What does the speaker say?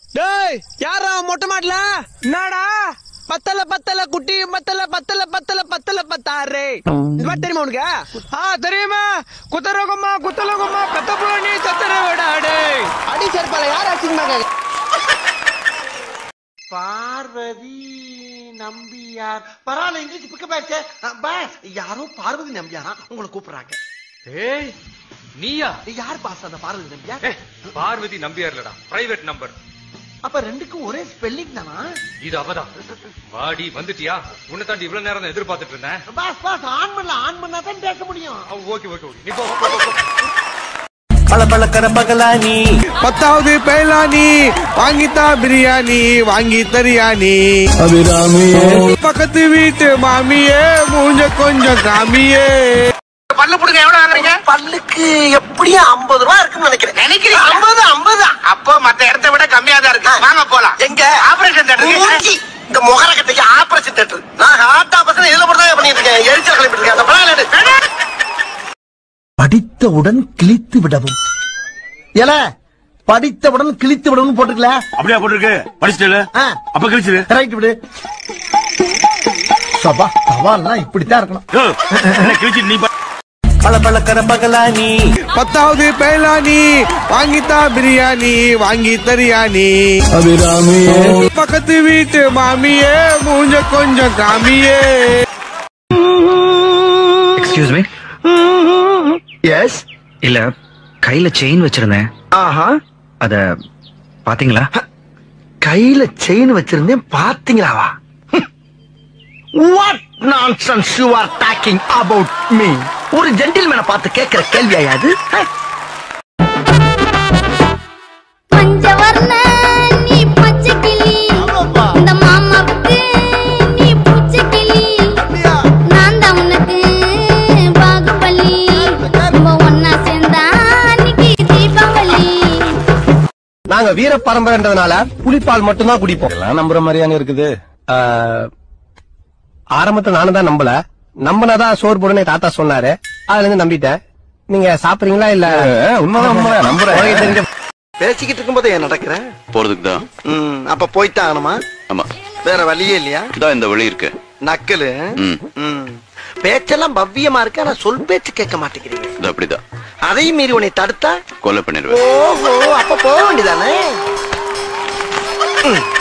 டேய் யாரா மொட்டை மாடல என்னடா பத்தல பத்தல குட்டி பத்தல பத்தல பத்தல பத்தல பத்தாரு இந்த மாதிரி தெரியுமா உனக்கு ஆ தெரியுமா குத்தரகம்மா குத்தலகம்மா பெத்த புள்ள நீ சத்தர விடாடு அடி செருப்பால யார் அடிச்சுங்க பார்வதி நம்பியார் பரவாயில்ல இங்கிலீஷ் பிக்கப் ஆயிடுச்சு பாஸ் யாரோ பார்வதி நம்பியாரா உங்களை கூப்பிடுறாங்க ஏய் நீயா யார் பாஸ் அந்த பார்வதி நம்பியார் ஏய், பார்வதி நம்பியார்லடா பிரைவேட் நம்பர் அப்ப ரெண்டுக்கும் ஒரே ஸ்பெல்லிங் தானா இது அவதான் வாடி வந்துட்டியா உன்னை தாண்டி இவ்வளவு நேரம் தான் எதிர்பார்த்துட்டு இருந்தேன் பாஸ் பாஸ் ஆன் பண்ணல ஆன் பண்ணா தான் பேச முடியும் ஓகே ஓகே ஓகே நீ போ, போ, போ, போ. பளபளக்கிற பகலானி பத்தாவது பேலானி வாங்கித்தா பிரியாணி வாங்கி தரியாணி அபிராமியே பக்கத்து வீட்டு மாமியே மூஞ்ச கொஞ்சம் காமியே பல்லு புடுங்க எவ்வளவு வாங்குறீங்க பல்லுக்கு எப்படியும் ஐம்பது ரூபா இருக்குன்னு நினைக்கிறேன் நினைக்கிறீங்க ஐம்பது ஐம்பது அப்போ மத்த இடத்தை விட கம்மியா தான் இருக்கு வாங்க போலாம் எங்க ஆபரேஷன் தேட்டர் இந்த முகர கட்டைக்கு ஆபரேஷன் தேட்டர் நான் ஹார்ட் ஆபரேஷன் இதுல மட்டும் தான் பண்ணிட்டு இருக்கேன் எரிச்சல் கிளப்பிட்டு இருக்கேன் அந்த படம் எடு. படித்தவுடன் கிழித்து விடவும் ஏல படித்தவுடன் கிழித்து விடவும் போட்டுக்கல அப்படியா போட்டிருக்கு படிச்சுட்டு ஆ. அப்ப கழிச்சிரு ரைட் விடு சபா சவால்லாம் இப்படித்தான் இருக்கணும் யோ, என்ன கிழிச்சு நீ பா- பளபளக்கிற பகலானி பத்தாவது பேலானி வாங்கித்தா பிரியாணி வாங்கி தரியாணி அபிராமியே பக்கத்து வீட்டு மாமியே மூஞ்ச கொஞ்சம் காமியே எக்ஸ்கியூஸ் மீ எஸ் இல்ல கையில செயின் வச்சிருந்தேன் ஆஹா அத பாத்தீங்களா கையில செயின் வச்சிருந்தேன் பாத்தீங்களாவா what nonsense you are talking about me ஒரு ஜென்டில்மேனை பார்த்து கேட்கிற கேள்வியா அது பஞ்சவர்ண நீ பச்சை கிளி இந்த மாமாவுக்கு நீ பூச்சை கிளி நான் தான் உனக்கு பாகுபலி நம்ம ஒன்னா சேர்ந்தா அன்னைக்கு தீபாவளி நாங்க வீர பரம்பரைன்றதுனால புலிப்பால் மட்டும்தான் குடிப்போம் எல்லாம் நம்புற மாதிரியாங்க இருக்குது ஆரம்பத்துல நானும் தான் நம்பல நம்பினாதான் சோறு போடுன்னு என் தாத்தா சொன்னாரு அதுல இருந்து நம்பிட்டேன் நீங்க சாப்பிடுறீங்களா இல்ல உண்மைதான் உண்மை நம்புறேன் தெரிஞ்ச பேசிக்கிட்டு இருக்கும்போது ஏன் நடக்கிற போறதுக்கு தான் ம், அப்ப போய்த்தான் ஆகணுமா ஆமா வேற வழியே இல்லையா இதான் இந்த வழி இருக்கு நக்கலு ம். ம். பேச்செல்லாம் பவ்யமா இருக்கு ஆனா சொல் பேச்சு கேட்க மாட்டேங்கிறீங்க இது அப்படிதான் அதையும் மீறி உன்னை தடுத்தா கொலை பண்ணிடுவேன் ஓஹோ அப்ப போக வேண்டியதானே ம்.